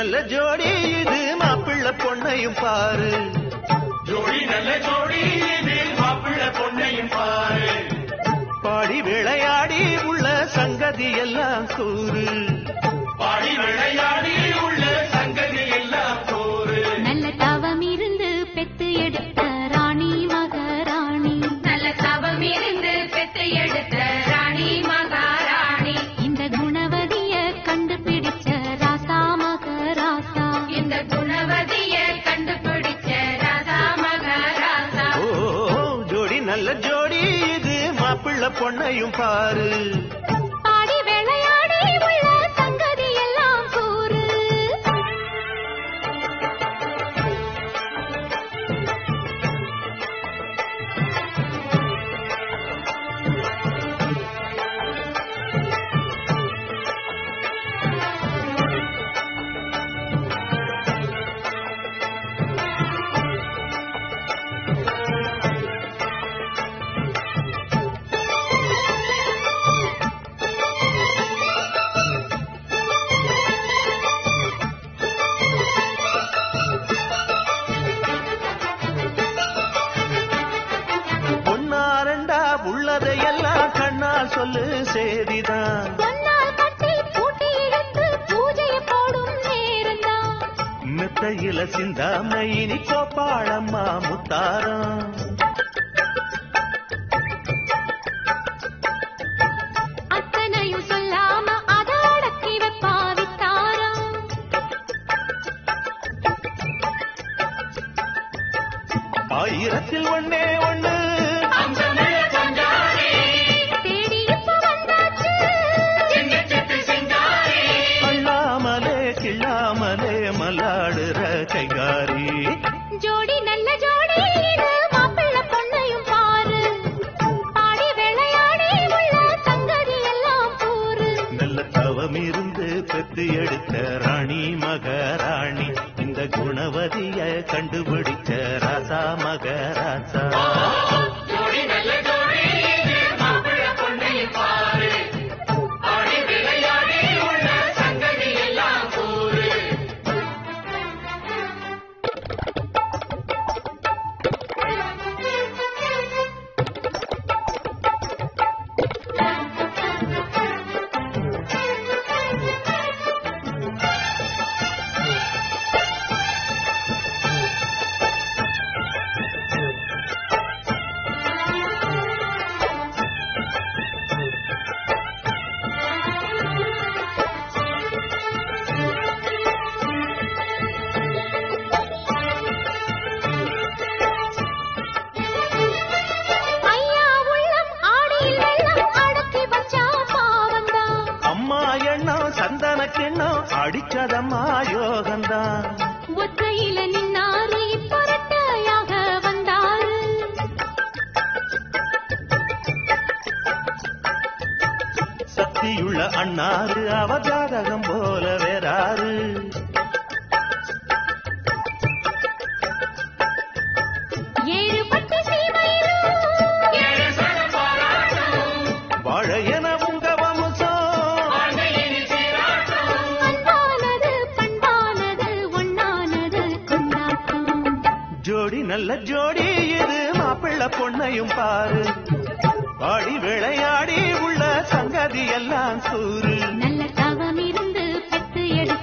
நல்ல ஜோடி இது மாப்பிள்ளை பொண்ணையும் பாரு ஜோடி நல்ல ஜோடி இது மாப்பிள்ள பொண்ணையும் பாரு பாடி விளையாடி உள்ள சங்கதி எல்லாம் கூறு பாடி விளையாடி உள்ள சங்கதி எல்லாம் போரு நல்ல தவம் இருந்து பெத்து எடுத்த ராணி மகாராணி நல்ல தவம் இருந்து பெத்து எடுத்த ராணி மகாராணி இந்த குணவதிய கண்டுபிடிச்ச ராசா மகராசா இந்த குணவதிய கண்டுபிடிச்ச ராதா மகாராசா ஓ ஜோடி நல்ல ஜோடி இது மாப்பிள்ளை பொண்ணையும் பாரு பாடி விளையாடி உள்ள சங்கதி எல்லாம் கூறு பொன்னாரண்டா உள்ளதையெல்லாம் கண்ணால் சொல்லு சேதிதான் பொன்னால் கட்டி பூட்டி இழுத்து பூஜையை போடும் நேரம்தான் மெத்தையில சிந்தாம இனி கோப்பாளம்மா முத்தாரம் அத்தனையும் சொல்லாம அத அடக்கி வைப்பா வித்தாரம் ஆயிரத்தில் ஒண்ணே ஒண்ணு அங்கமே கொஞ்சாரே தேடி இப்ப வந்தாச்சு சின்ன சிட்டு சிங்காரே அள்ளாமலே கிள்ளாமலே மலாடுற கைகாரி ஜோடி நல்ல ஜோடி இது மாப்பிள்ளை பொண்ணையும் பாரு பாடி விளையாடி உள்ள சங்கதி எல்லாம் கூறு நல்ல தவம் இருந்து பெத்து எடுத்த ராணி மகாராணி இந்த குணவதிய கண்டுபிடிச்ச ராசா மகராசா ஜோடி நல்ல ஜோடி இது மாப்பிள்ள பொண்ணையும் பாரு பாடி விளையாடி உள்ள சங்கதி எல்லாம் போரு ஐயா உள்ளம் ஆடியில் வெள்ளம் அடக்கி வச்சா பாவம்தான் அம்மா எண்ணம் சந்தன கிண்ணம் அடிச்சதம்மா யோகந்தான் ஒத்தையில நின்னாரு இப்ப ரெட்டையாக வந்தாரு சக்தியுள்ள அண்ணாரு அவ ஜாதகம் போல வேறாரு ஏழு பட்டு சீமையிலும் ஏழு சனம் பாராட்டும் வாழ என உங்க வம்சம் வாழ்க்கையின் சீராட்டும் அன்பானது பண்பானது ஒண்ணானது கொண்டாட்டம் ஜோடி நல்ல ஜோடி இது மாப்பிள்ளை பொண்ணையும் பாரு பாடி விளையாடி உள்ள சங்கதி எல்லாம் கூறு நல்ல தவம் இருந்து பெத்து எடுத்த